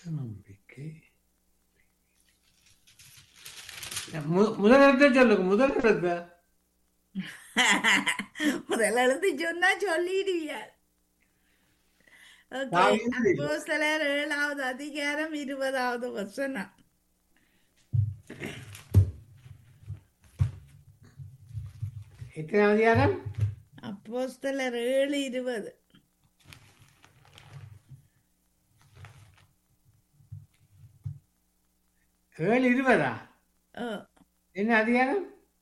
நம்பிக்கை மு- முதல் எழுத்தை சொல்லுங்க முதல் எழுத்த முதல் எழுத்து சொன்னா சொல்லிடுவியார் ஓகே தாவீது. அப்போஸ்தலர் ஏழாவது அதிகாரம் இருபதாவது வசனம் எத்தனை அதிகாரம் அப்போஸ்தலர் ஏழு இருபது ஏழு இருபதா ஓ என்ன அதிகாரம்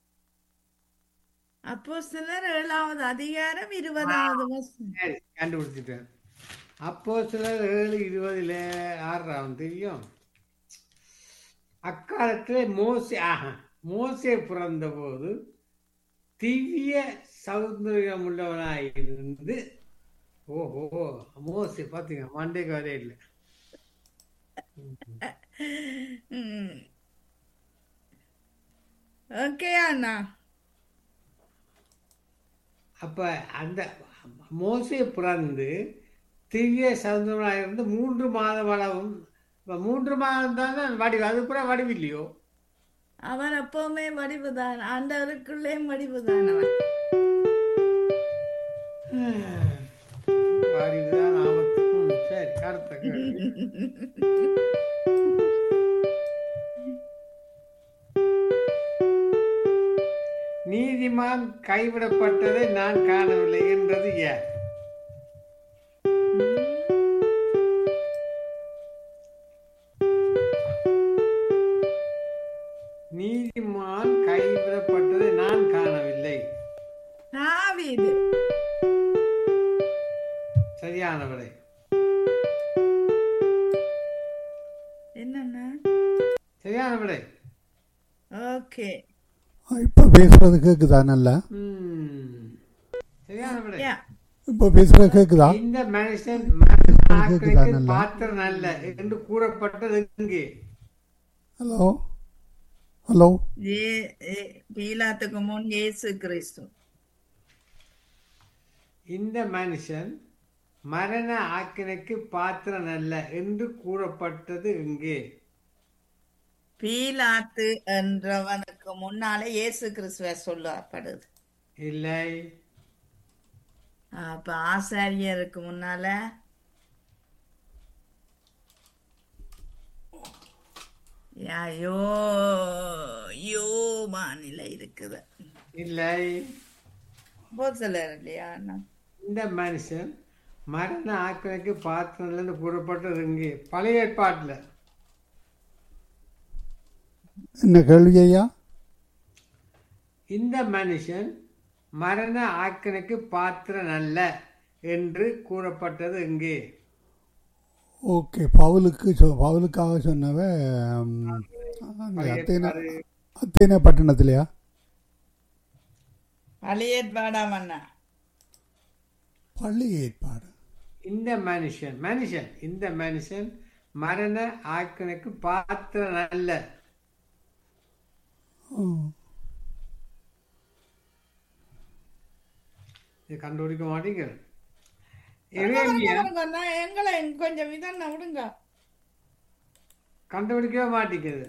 அப்போஸ்தலர் ஏழாவது அதிகாரம் இருபதாவது வசனம் சரி கண்டுபிடிச்சிட்டேன் அப்போ சிலர் ஏழு இருபதுல ஆறாம் தெரியும் அக்காலத்தில் மோசே ஆஹா மோசே பிறந்த போது திவ்ய சௌந்தரியம் உள்ளவனாயிருந்து ஓஹோ மோசே பார்த்தீங்க மண்டைக்கு வரே இல்லை ஓகே அண்ணா அப்ப அந்த மோசே பிறந்து திவ்ய சௌந்தரனாயிருந்து மூன்று மாதம் அளவும் இப்ப மூன்று மாதம் தானே வடிவு அது கூட வடிவில்லையோ அவன் எப்பவுமே வடிவுதான் ஆண்டவருக்குள்ளே வடிவுதான் அவன் வடிவுதான் ஆபத்து ம், சரி அடுத்த கேள்வி. நீதிமான் கைவிடப்பட்டதை நான் காணவில்லை என்றது யார் நீதிமான் கைவிடப்பட்டதை நான் காணவில்லை தாவீது சரியான விடை என்னண்ணா சரியான விடை ஓகே இப்போ பேசுறது கேக்குதா நல்லா ம். சரியான விடை யா இப்போ பேசுறது கேக்குதா இந்த மனுஷன் மனுஷன் ஆக்கிரமிக்க கேக்குதானல்ல? பாத்திரம் அல்ல என்று கூறப்பட்டது எங்கே ஹலோ ஹலோ ஏ ஏ- பீலாத்துக்கு முன் இயேசு கிறிஸ்து இந்த மனுஷன் மரண ஆக்கினைக்கு பாத்திரம் அல்ல என்று கூறப்பட்டது எங்கே பீலாத்து என்றவனுக்கு முன்னாலே இயேசு கிறிஸ்துவ சொல்லப்படுது இல்லை அப்ப ஆசாரியருக்கு முன்னால யா, யோ யோ மாநில இருக்குது இல்லை போசலர் இல்லையா அண்ணா இந்த மனுஷன் மரண ஆக்கினைக்கு பாத்திரம் இல்லைன்னு கூறப்பட்டது எங்கே பழைய ஏற்பாட்டில் என்ன கேள்வி ஐயா இந்த மனுஷன் மரண ஆக்கினைக்கு பாத்திரன் அல்ல என்று கூறப்பட்டது எங்கே ஓகே பவுலுக்கு சொ- பவுலுக்காக சொன்னவ ம், அங்க அத்தேன அத்தேன பட்டணத்திலையா பழைய ஏற்பாடாம் அண்ணா பள்ளி ஏற்பாடு இந்த மனுஷன் மனுஷன் இந்த மனுஷன் மரண ஆக்கினைக்கு பாத்திரன் அல்ல ம். இது கண்டுபிடிக்க மாட்டீங்க விடுங்க, எரேமியா விடுங்க, அண்ணா, எங்களை கொஞ்சம் இதண்ணா விடுங்க கண்டுபிடிக்கவே மாட்டேங்குது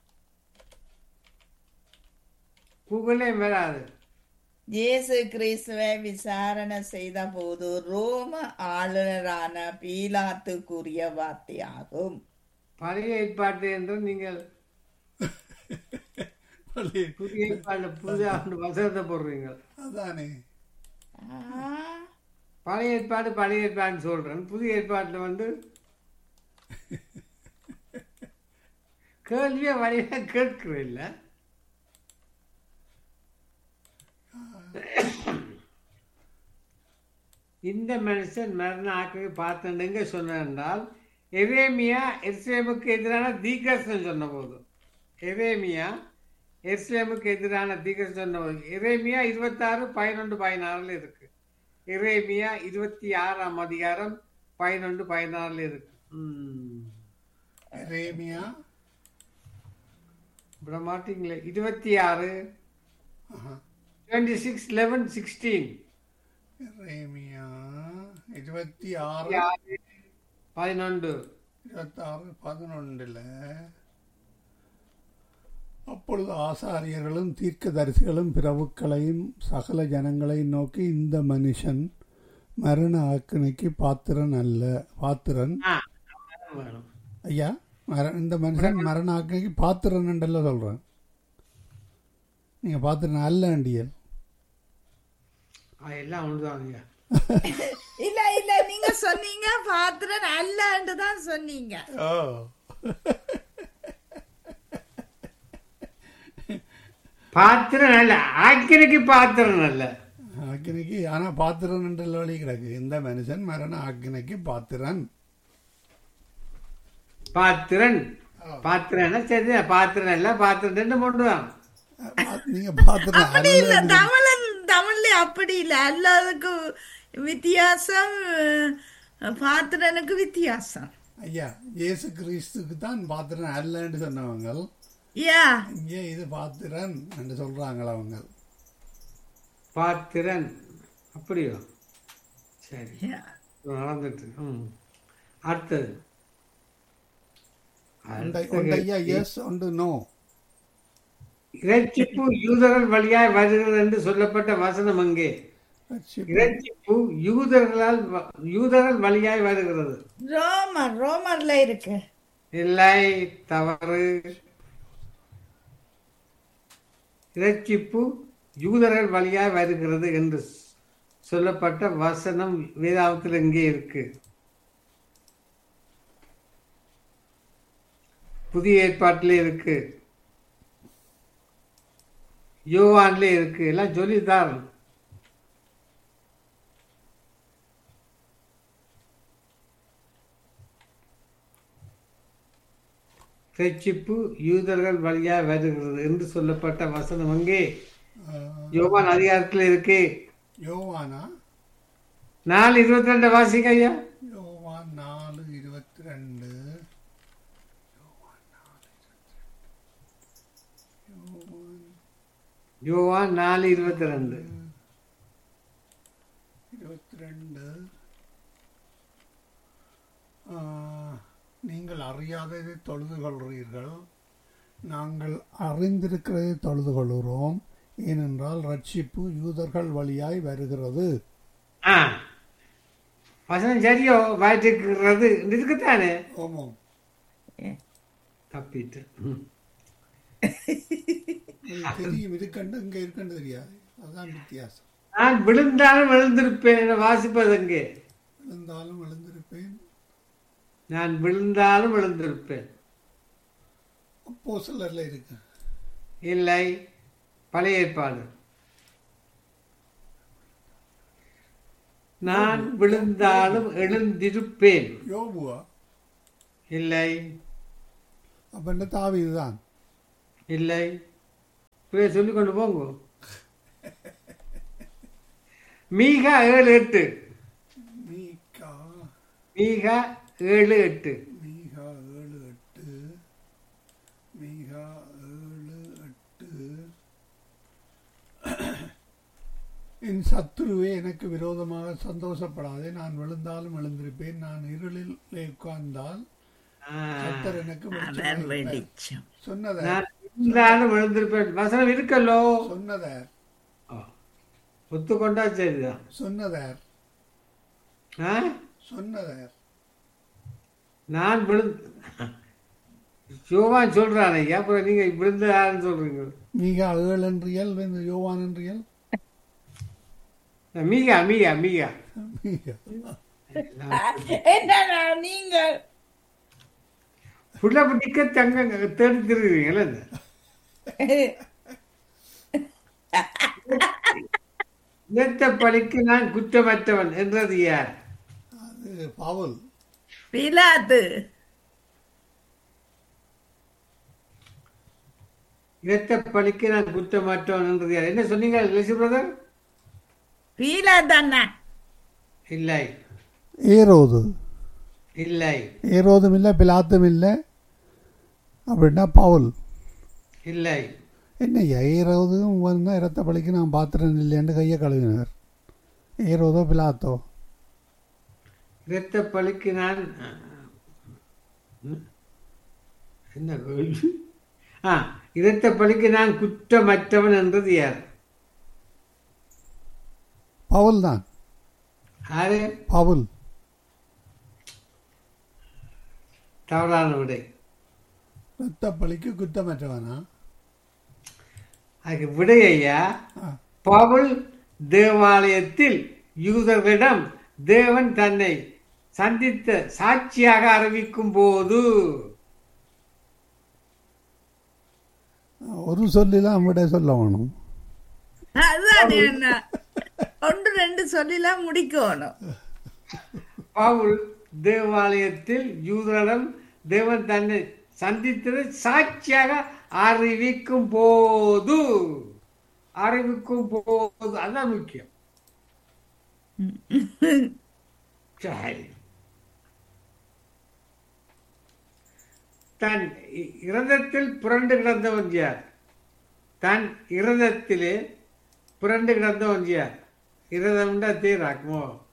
கூகுளே வராது இயேசு கிறிஸ்துவை விசாரணை செய்த போது ரோம ஆளுநரான பீலாத்து கூறிய வார்த்தையாகும் பழைய ஏற்பாட்டு என்று நீங்கள் புதிய ஏற்பாடு புதிய வசனத்தை போடுறீங்க அதானே ஆ, பழைய ஏற்பாடு பழைய ஏற்பாடுன்னு சொல்றேன் புதிய ஏற்பாட்டில் வந்து கேள்வியை வழியாக கேட்கிறேன் இல்லை இந்த மனுஷன் மரண ஆக்கவே பார்த்தேங்க சொன்னால் எரேமியா எருசலேமுக்கு எதிரான தீகர்ஷன் சொன்ன போது எரேமியா எருசலேமுக்கு எதிரான தீகர்ஷன் சொன்ன போது எரேமியா இருபத்தாறு பதினொன்று பதினாறுல இருக்கு எரேமியா இருபத்தி ஆறாம் அதிகாரம் பதினொன்று பதினாறுல இருக்கு ம். ரேமியா விட மாட்டீங்களே இருபத்தி ஆறு ஆஹா. Twenty six eleven sixteen Remya இருபத்தி ஆறு பதினொன்று இருபத்தாறு பதினொன்றில் அப்பொழுது ஆசாரியர்களும் தீர்க்கதரிசிகளும் பிரபுக்களையும் சகல ஜனங்களையும் நோக்கி இந்த மனுஷன் மரண ஆக்கினைக்கு பாத்திரன் அல்ல பாத்திரன் ஆ வேணும் ஐயா மர இந்த மனுஷன் மரண ஆக்கினைக்கு பாத்திரன் என்றல்ல சொல்கிறேன் நீங்கள் பாத்திரன் அல்ல அண்டியல் ஆ, எல்லாம் ஒன்றுதாங்க இல்ல இல்ல நீங்க சொன்னீங்க பாத்திரன் அல்லன்னு தான் சொன்னீங்க ஓ பாத்திரம் நல்ல ஆக்கினைக்கு பாத்திரம் நல்ல ஆக்கினைக்கு ஆனால் பாத்திரன் என்றல்ல வழி கிடக்கு இந்த மனுஷன் மரண ஆக்கினைக்கு பாத்திரன் பாத்திரன் பாத்திரம்னா சரி பாத்திரம் இல்ல பாத்திரம் ரெண்டு மூன்று தான் நீங்க பாத்திரன் அப்படி இல்ல அல்ல தமிழன் தமிழ்ல அப்படி இல்ல எல்லாத்துக்கு வித்தியாசம் அஹ், பாத்திரனுக்கு வித்தியாசம் ஐயா இயேசு கிறிஸ்துக்கு தான் பாத்திரன் அல்லன்னு சொன்னவங்க யா இங்கே இது பாத்திரன் என்று சொல்றாங்களா அவங்க பாத்திரன் அப்படியோ சரி யா. நடந்துட்டு ம் அடுத்தது ஒன்றை ஒன்றை ஐயா எஸ் ஒன்று நோ இறைச்சிப்பு யூதர்கள் வழியாய் வருகிறது என்று சொல்லப்பட்ட வசனம் அங்கே இறைச்சிப்பு யூதர்களால் வ- யூதர்கள் வழியாய் வருகிறது ரோமர் ரோமர்ல இருக்கு இல்லை தவறு இறைச்சிப்பு யூதர்கள் வழியாய் வருகிறது என்று ஸ்- சொல்லப்பட்ட வசனம் வேதாகத்தில் எங்கே இருக்கு புதிய ஏற்பாட்டிலே இருக்கு யோவான்ல இருக்கு எல்லாம் சொல்லித்தான் ரட்சிப்பு யூதர்கள் வழியாய் வருகிறது என்று சொல்லப்பட்ட வசனம் அங்கே யோவான் அதிகாரத்தில் இருக்கு யோவானா நாலு இருபத்தி ரெண்டு வாசிங்க ஐயா யோவான் நாலு இருபத்தி ரெண்டு யோவான் நாலு இருபத்தி ரெண்டு இருபத்தி ரெண்டு நீங்கள் அறியாததை தொழுது கொள்கிறீர்கள் நாங்கள் அறிந்திருக்கிறதை தொழுது கொள்கிறோம் ஏனென்றால் ரட்சிப்பு யூதர்கள் வழியாய் வருகிறது ஆ வசனம் சரியோ வயிற்றுக்கிறது இருக்குத்தானே ஓமோம் தப்பிட்டு ம். உங்களுக்கு தெரியும் இருக்கண்டு இங்கே இருக்கண்டு தெரியாது அதுதான் வித்தியாசம் நான் விழுந்தாலும் விழுந்திருப்பேன் என வாசிப்பது அங்கே விழுந்தாலும் விழுந்திருப்பேன் நான் விழுந்தாலும் விழுந்திருப்பேன் அப்போ சிலரில் இருக்கு இல்லை பழைய ஏற்பாடு நான் விழுந்தாலும் எழுந்திருப்பேன் யோபுவா இல்லை அப்போ என்ன தாவி இதுதான் இல்லை இப்படியே சொல்லிக் கொண்டு போங்க மீகா ஏழு எட்டு மீகா மீகா ஏழு எட்டு மீகா ஏழு எட்டு மீகா ஏழு எட்டு என் சத்துருவே எனக்கு விரோதமாக சந்தோஷப்படாதே நான் விழுந்தாலும் எழுந்திருப்பேன் நான் இருளில் உட்கார்ந்தால் ஆ, கத்தர் எனக்கு அவர் வெளிச்சமாய் இருப்பார். வெளிச்சம் சொன்னத நான் விழுந்தாலும் விழுந்திருப்பேன் வசனம் இருக்கல்லோ சொன்னத ஆ, ஒத்துக்கொண்டா சரிதான் சொன்னதார் ஆ சொன்னதார் நான் விழுந்து யோவான் சொல்றான் ஐயா அப்புறம் நீங்க விழுந்தான்னு சொல்றீங்க மீகா ஏழு என்றியல் வந்து யோவான் என்றியல் மீகா மீகா மீகா மீகா என்னடா நீங்க புள்ளப்பட்டிக்க தங்க தேடி திருக்கிறீங்களா நேத்த பழிக்கு நான் குற்றமற்றவன் என்றது யார் அது பவுல் பிலாத்து இரத்த பழிக்கு நான் குற்றமற்றவன் என்றது யார் என்ன சொன்னீங்க லட்சுமி பிரதர் பிலாத்து அண்ணா இல்லை ஏரோது இல்லை ஏரோதும் இல்லை பிலாத்தும் இல்லை அப்படின்னா பவுல் இல்லை என்ன ஏரோதும் வந்து இரத்த பலிக்கு நான் பாத்திரம் இல்லைன்னு கையை கழுவினார் ஏரோதோ பிலாத்தோ இரத்த பழிக்கு நான் என்ன கேள்வி ஆ இரத்த பலிக்கு நான் குற்றமற்றவன் என்றது யார் பவுல் தான் யாரு பவுல் தவறான விடை ரத்த பலிக்கு குற்றமற்றவனா அதுக்கு விடை ஐயா ஆ. பவுல் தேவாலயத்தில் யூதர்களிடம் தேவன் தன்னை சந்தித்த சாட்சியாக அறிவிக்கும் போது ஒரு சொல்லிலாம் விட சொல்ல வேணும் அதான் என்ன ஒன்று ரெண்டு சொல்லிலாம் முடிக்கணும் பவுல் தேவாலயத்தில் யூதரிடம் தேவன் தன்னை சந்தித்ததை சாட்சியாக அறிவிக்கும் போது அறிவிக்கும் போது அதான் முக்கியம் சரி தன் இ- இரதத்தில் புரண்டு கிடந்தவன் யார் தன் இரதத்திலே புரண்டு கிடந்தவன் யார் இரதம்டா தீராக்குமோ